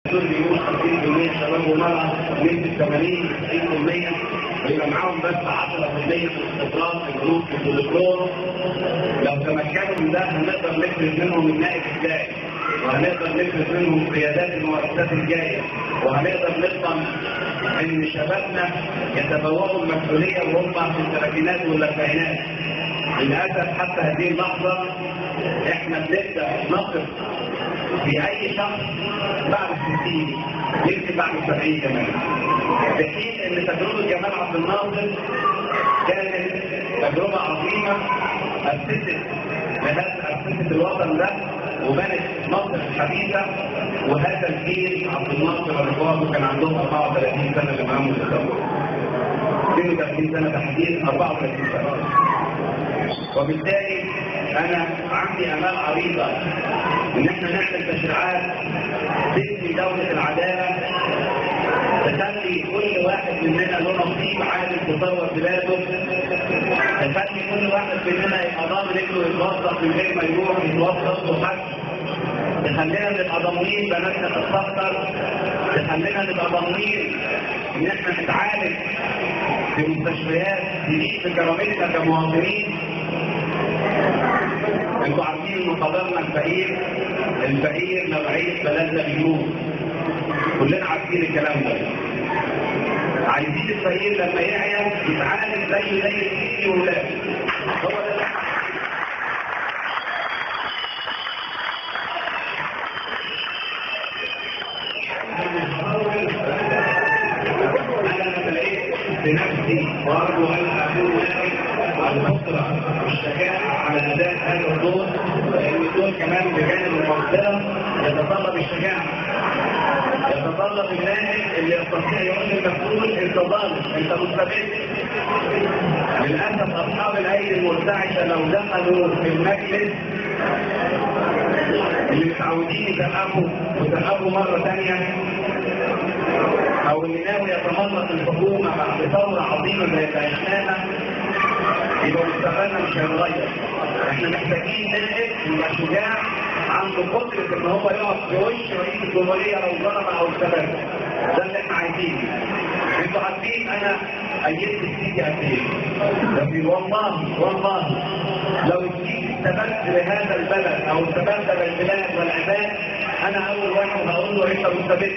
دول بيقول 50% شباب ومرأة نسبة 80 90% ويبقى معاهم بس 10% في الاستقرار في الجروب في الدكتور لو تمكنوا من ده هنقدر نفرز منهم النائب الجاي وهنقدر نفرز منهم قيادات المؤسسات الجايه وهنقدر نضمن ان شبابنا يتبوأوا المسؤوليه وهم في الثلاثينات والاربعينات للاسف حتى هذه اللحظه احنا بنبدا نقف في اي شخص بعد الستين يمكن بعد السبعين كمان في حين ان تجربه جمال عبد الناصر كانت تجربه عظيمه اسست اسست الوطن ده وبنت مصر الحديثه وهذا الجيل عبد الناصر ورضوانه كان عندهم 34 سنه لما قاموا بالثوره 32 سنه تحديدا 34 سنه وبالتالي انا عندي امال عريضه ان احنا نعمل تشريعات تبني دوله العداله تخلي كل واحد مننا له نصيب عادل تصور بلاده تخلي كل واحد مننا يبقى ضامن انه يتوظف من غير ما يروح يتوظف وحد تخلينا نبقى ضامنين بناتنا تتخطر تخلينا نبقى ضامنين ان احنا نتعالج في مستشفيات تليق بكرامتنا كمواطنين انتوا عارفين ان قدرنا الفقير الفقير لو عيش بلدنا بيموت كلنا عارفين الكلام ده عايزين الفقير لما يعيا يتعالج زي زي السيدي وولاده هو ده اللي بنفسي وارجو ان اكون ذلك القدره والشجاعه على اداء هذا الدور لان الدور كمان بجانب المغفره يتطلب الشجاعه يتطلب الناهج اللي يستطيع يقول للمسؤول انت ظالم انت مستبد للاسف اصحاب الايدي المرتعشه لو دخلوا في المجلس اللي متعودين يتأبوا ويتأبوا مرة ثانية او اللي ناوي يتملق الحكومة بعد ثورة عظيمة زي بينامها يبقى مستقبلنا مش هيتغير احنا محتاجين نائب يبقى شجاع عنده قدرة ان هو يقف في وش رئيس الجمهورية لو ظلم او استبد ده اللي احنا عايزينه انتوا عارفين انا ايدت السيدي قد ايه لكن والله والله لو السيدي استبد بهذا البلد او استبد بالبلاد والعباد انا اول واحد هقول له انت مستبد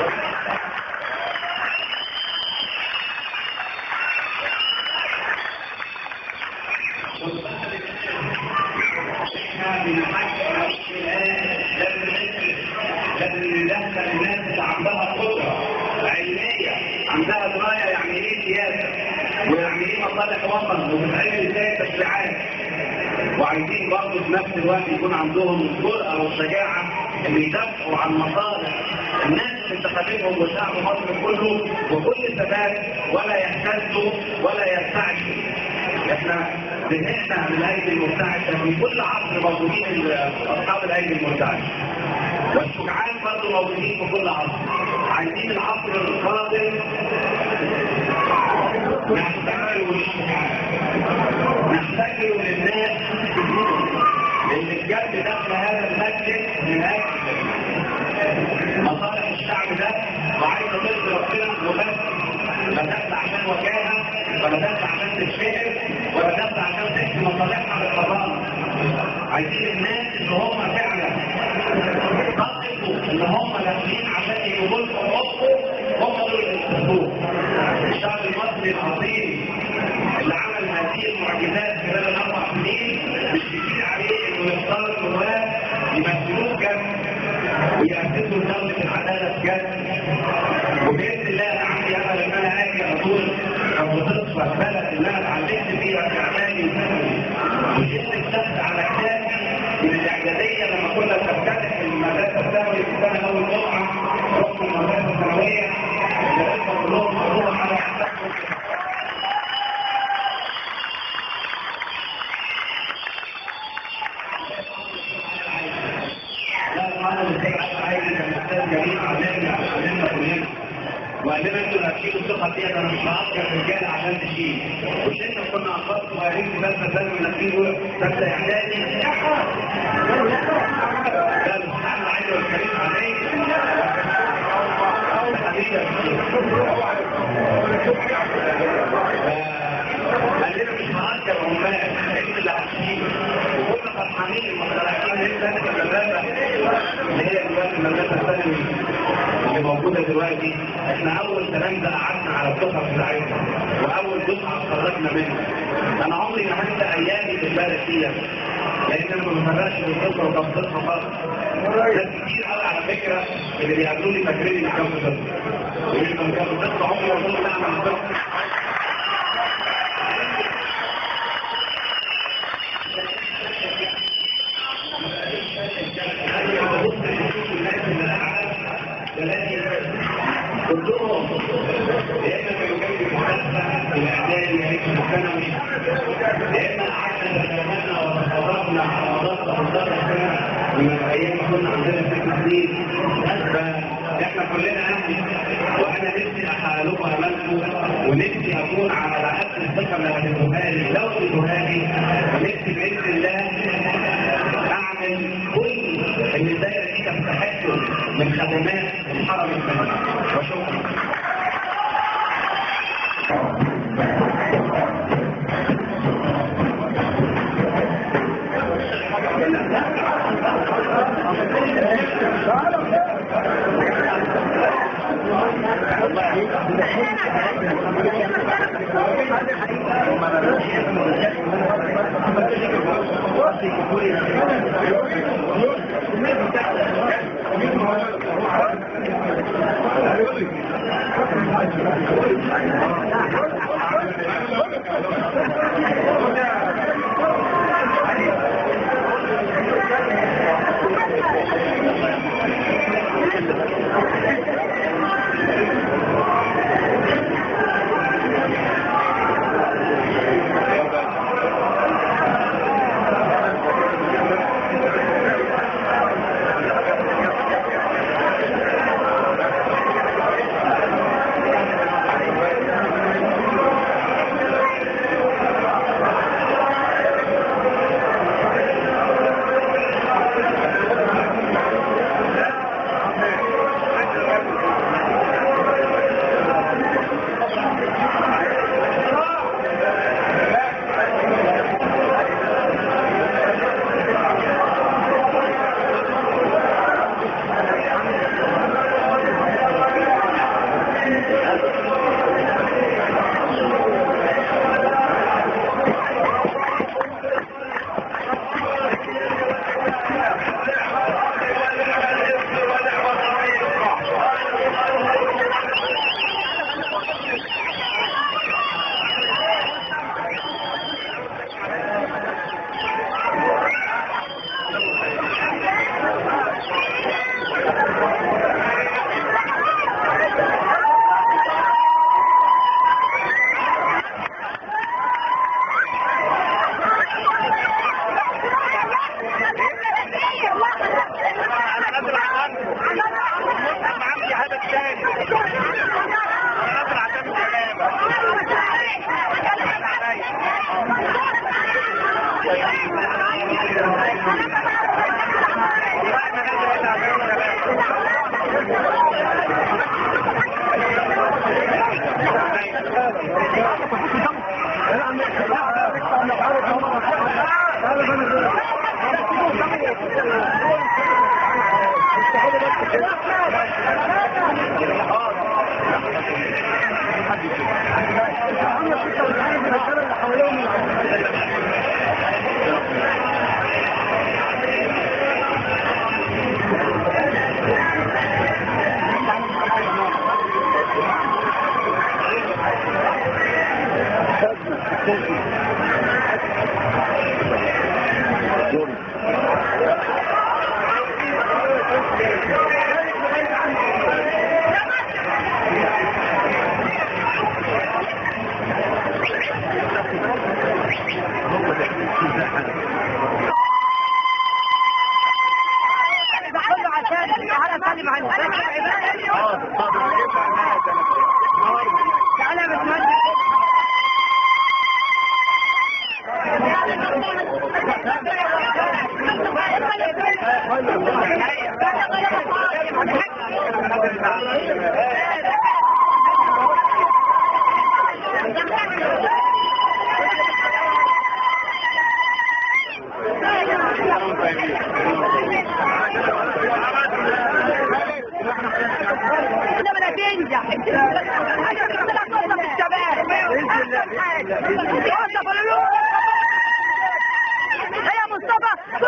لازم ندخل الناس اللي عندها قدرة علمية عندها دراية يعني ايه سياسة ويعني ايه مصالح وطن وبتعمل ازاي تشريعات وعايزين برضه في نفس الوقت يكون عندهم الجرأة والشجاعة اللي يدافعوا عن مصالح الناس اللي انتخبتهم وشعب مصر كله بكل ثبات ولا يهتزوا ولا يرتعشوا احنا زهقنا من الايدي المرتعشه في كل عصر موجودين اصحاب الايدي المرتعشه والشجعان برضه موجودين في كل عصر عايزين العصر القادم نحتكروا للشجعان نحتكروا للناس اللي بجد داخل هذا المسجد من اجل مصالح الشعب ده وعايزه ترضي ربنا وبس لا داخله عشان وجاهه ولا داخله عشان تتشهر ولا داخله عشان تحكي مصالحها للحرام عايزين الناس اللي هم فعلا صدقوا ان هم داخلين عشان يجيبوا لكم حقوقكم هم دول اللي يستفدوه الشعب المصري العظيم اللي عمل هذه المعجزات خلال الاربع سنين مش كتير عليه انه يختار النواب يمثلوه بجد ويأسسوا دولة العدالة بجد وبإذن الله أنا عندي أمل إن أنا آجي أقول أو تصفى البلد اللي أنا اتعلمت فيها في إعلامي الثانوي وجبت الشخص على كتابي من الإعدادية لما كنا بنفتتح المدرسة الثانوية في السنة أول جمعة رحت المدرسة الثانوية اللي كلهم مروح على حسابهم وقال لنا انتوا اللي هتشيلوا الثقه ديت انا مش هعطي الرجاله عشان تشيل مش احنا كنا اطفال صغيرين في ثالثه ثانوي نازلين دول ثالثه اعدادي لا الاستاذ عايز الكريم عليك اللي موجودة دلوقتي احنا اول تلامذة قعدنا على الدفعة بتاعتنا واول دفعة اتخرجنا منها انا عمري ما هنسى ايامي في البلد دي لان انا ما بفرقش بين الطفل وتفصيلها خالص ناس كتير قوي على فكرة اللي بيقابلوا لي فاكرين ان كان طفل ويبقى كان طفل عمري ما كنت اعمل طفل كلهم يا اما كانوا جاي المحاسبه الاعدادي يا اما الثانوي يا اما قعدنا تكلمنا وتفرقنا على مدار 15 سنه من ايام ما كنا عندنا ست سنين فاحنا كلنا اهل وانا نفسي احالكم امامكم ونفسي اكون على قد الثقه اللي هتدوها لي لو تدوها لي نفسي باذن الله اعمل كل اللي الدايره دي تستحقه من خدمات الحرم المدني وشكرا تنجح الشباب احسن حاجه مصطفى لولو يا مصطفى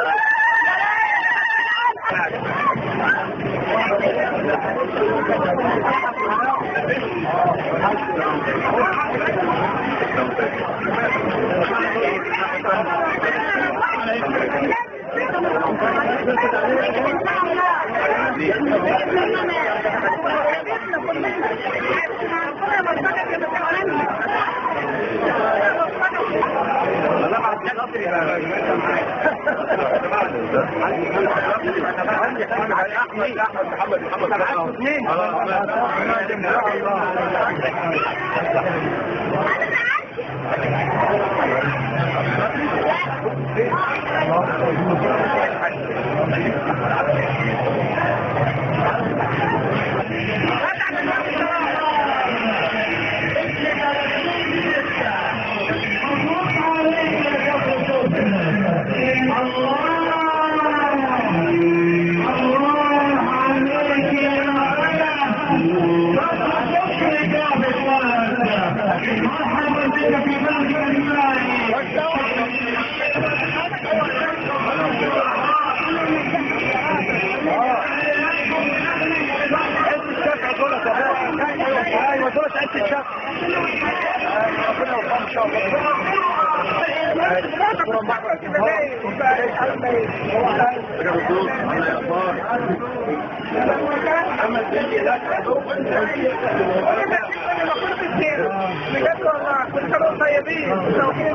بجد والله كل سنه وانتم طيبين توفيق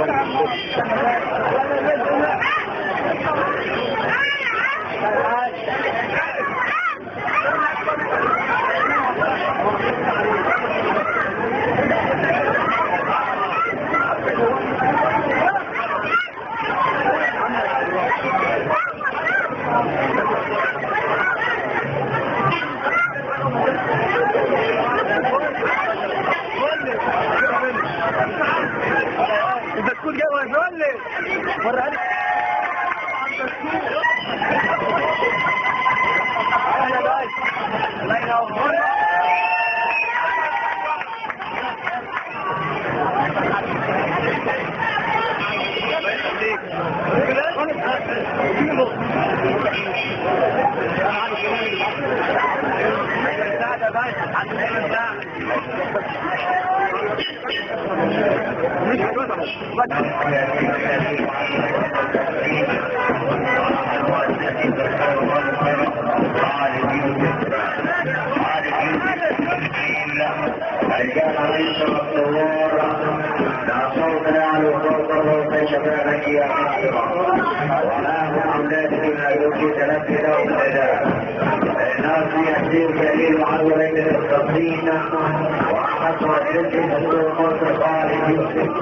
البسكوت جاي ويقول لي وريها لي اهلا باي الله ينور رجال عيش والثوار لا صوت نعلو فوق فوق شبابك يا مصر وما هم أولاد بما يوجد لك لهم أداء الناس يهديك إلى عدو بين التصديق وأحد وجدت مسؤول قوة خالد يوسف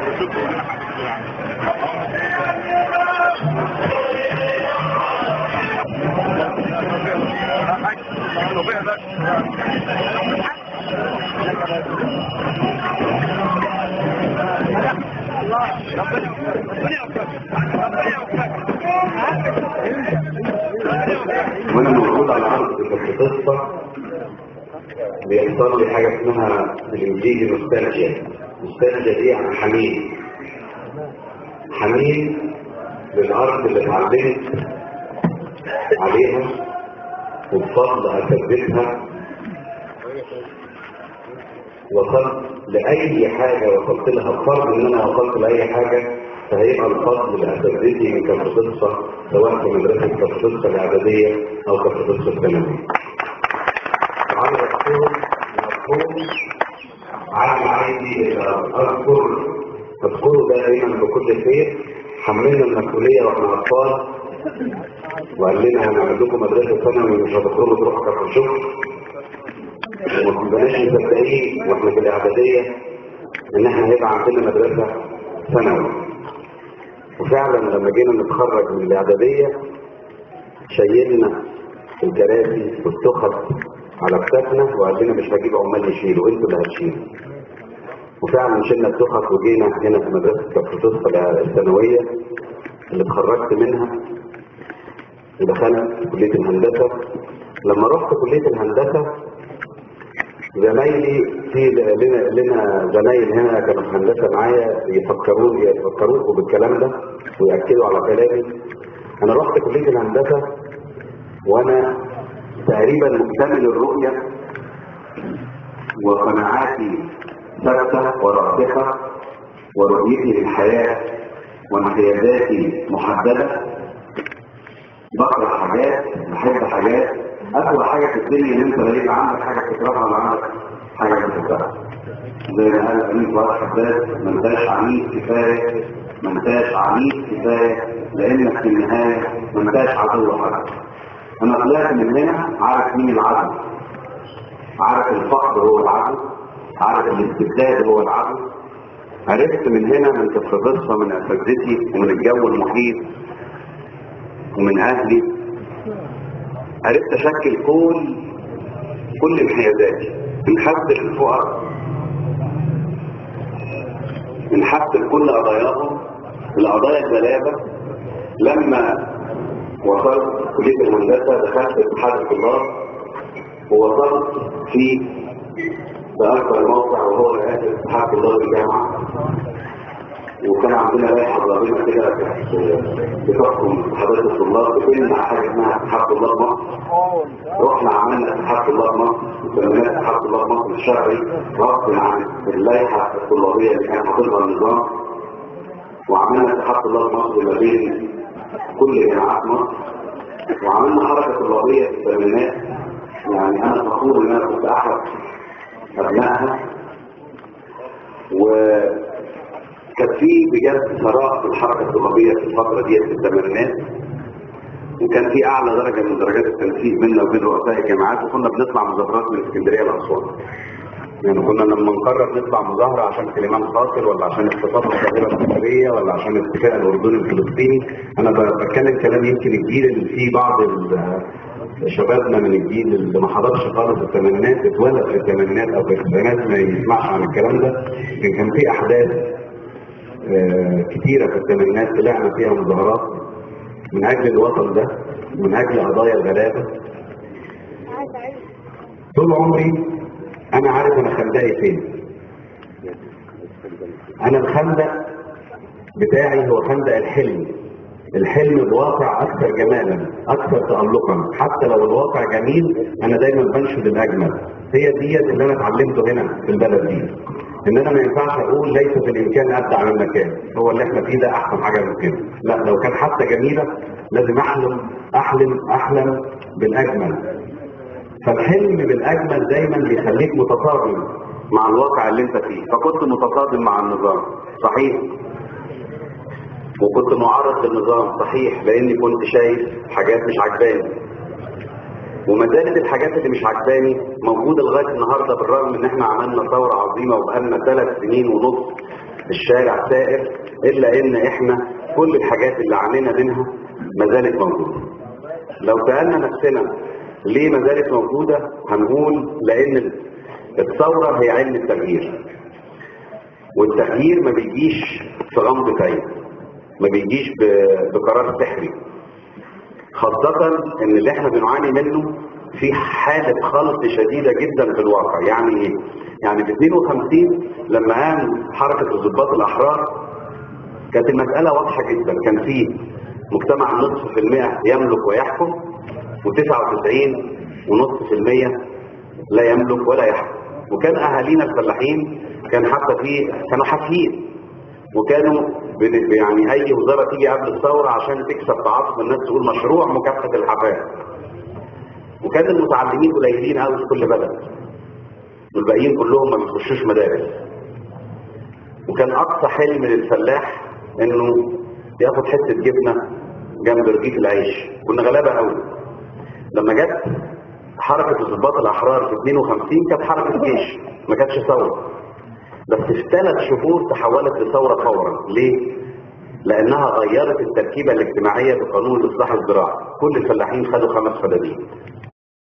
وانا موجود على عرض القصه بيحصل لي حاجه اسمها بالانجليزي نوستالجيا نوستالجيا دي يعني حنين حنين للارض اللي اتعلمت عليها وبفضل اساتذتها وصلت لاي حاجه وصلت لها بفرض ان انا وصلت لاي حاجه فهيبقى الفضل لاساتذتي من كفر سواء في مدرسه كفر الاعداديه او كفر الثانويه. وعلى الرسول مفهوم عن عايزي اذكر اذكره دائما بكل خير حملنا المسؤوليه واحنا اطفال وقال لنا هنعمل لكم مدرسه ثانوي مش هتخرجوا تروحوا كفر شكر وما كناش مصدقين واحنا في الاعداديه ان احنا هيبقى عندنا مدرسه ثانوي وفعلا لما جينا نتخرج من الاعداديه شيلنا الكراسي والتخت على كتافنا وقال لنا مش هجيب عمال يشيلوا انتوا اللي هتشيلوا وفعلا شلنا التخت وجينا هنا في مدرسه كفر الثانويه اللي اتخرجت منها ودخلت كليه الهندسه لما رحت كليه الهندسه زمايلي في لنا لنا زمايل هنا كانوا في هندسه معايا يفكروا يفكروكوا بالكلام ده وياكدوا على كلامي انا رحت كليه الهندسه وانا تقريبا مكتمل الرؤيه وقناعاتي ثابته وراسخه ورؤيتي للحياه وانقياداتي محدده بكره حاجات بحب حاجات أسوأ حاجة في الدنيا إن أنت لا يبقى عندك حاجة تكرهها ولا عندك حاجة بتحبها. زي ما قال أمين فرح حداد ما انتاش عنيف كفاية ما انتاش عنيف كفاية لأنك في النهاية ما انتاش عدو حد. أنا طلعت من هنا عارف مين العدو. عارف الفقر هو العدو. عارف الاستبداد هو العدو. عرفت من هنا من تفرقصها من أساتذتي ومن الجو المحيط ومن أهلي عرفت اشكل كل كل انحيازاتي من حد الفقراء من حد كل قضاياهم القضايا الغلابه لما وصلت كليه الهندسه دخلت اتحاد الطلاب ووصلت في بأكبر موقع وهو رئاسة اتحاد طلاب الجامعة وكان عندنا لائحة ضريبة كده بتحكم اتحادات الطلاب بتمنع حاجة اسمها اتحاد طلاب مصر رحنا عملنا اتحاد طلاب مصر وسميناه اتحاد طلاب مصر الشرعي غصب عن اللائحة الطلابية اللي كان حاططها النظام وعملنا اتحاد طلاب مصر ما بين كل جامعات مصر وعملنا حركة طلابية في الثمانينات يعني أنا فخور إن أنا كنت أحد أبنائها وكان في بجد ثراء في الحركة الطلابية في الفترة دي في الثمانينات وكان في اعلى درجه من درجات التنسيق بيننا وبين رؤساء الجامعات وكنا بنطلع مظاهرات من اسكندريه لاسوان. يعني كنا لما نقرر نطلع مظاهره عشان سليمان خاطر ولا عشان اختصاص القاهره الاسكندريه ولا عشان اتفاق الاردني الفلسطيني انا بتكلم كلام يمكن الجيل اللي فيه بعض شبابنا من الجيل اللي ما حضرش خالص الثمانينات اتولد في الثمانينات او في التسعينات ما يسمعش عن الكلام ده لكن كان في احداث كتيره في الثمانينات طلعنا فيها مظاهرات من اجل الوطن ده من اجل قضايا الغلابه طول عمري انا عارف انا خندقي فين انا الخندق بتاعي هو خندق الحلم الحلم الواقع اكثر جمالا اكثر تالقا حتى لو الواقع جميل انا دايما بنشد الاجمل هي ديت اللي انا اتعلمته هنا في البلد دي ان انا ما ينفعش اقول ليس في الامكان ابدع من مكان هو اللي احنا فيه ده احسن حاجه ممكنه لا لو كان حتى جميله لازم احلم احلم احلم بالاجمل فالحلم بالاجمل دايما بيخليك متصادم مع الواقع اللي انت فيه فكنت متصادم مع النظام صحيح وكنت معرض للنظام صحيح لاني كنت شايف حاجات مش عجباني وما زالت الحاجات اللي مش عجباني موجوده لغايه النهارده بالرغم ان احنا عملنا ثوره عظيمه وبقالنا ثلاث سنين ونص الشارع سائر الا ان احنا كل الحاجات اللي عانينا منها ما زالت موجوده. لو سالنا نفسنا ليه ما زالت موجوده هنقول لان الثوره هي علم التغيير. والتغيير ما بيجيش في غمضة عين ما بيجيش بقرار سحري خاصة ان اللي احنا بنعاني منه في حالة خلط شديدة جدا في الواقع يعني ايه؟ يعني في 52 لما قام حركة الضباط الأحرار كانت المسألة واضحة جدا كان في مجتمع نصف في المئة يملك ويحكم و99 ونصف في المية لا يملك ولا يحكم وكان أهالينا الفلاحين كان حتى في كانوا حافيين وكانوا يعني اي وزاره تيجي قبل الثوره عشان تكسب تعاطف الناس تقول مشروع مكافحه الحفاظ وكان المتعلمين قليلين قوي في كل بلد والباقيين كلهم ما بيخشوش مدارس وكان اقصى حلم للفلاح انه ياخد حته جبنه جنب رغيف العيش كنا غلابه قوي لما جت حركه الضباط الاحرار في 52 كانت حركه جيش ما كانتش ثوره بس في ثلاث شهور تحولت لثورة فورا ليه؟ لأنها غيرت التركيبة الاجتماعية بقانون الإصلاح الزراعي كل الفلاحين خدوا خمس فدادين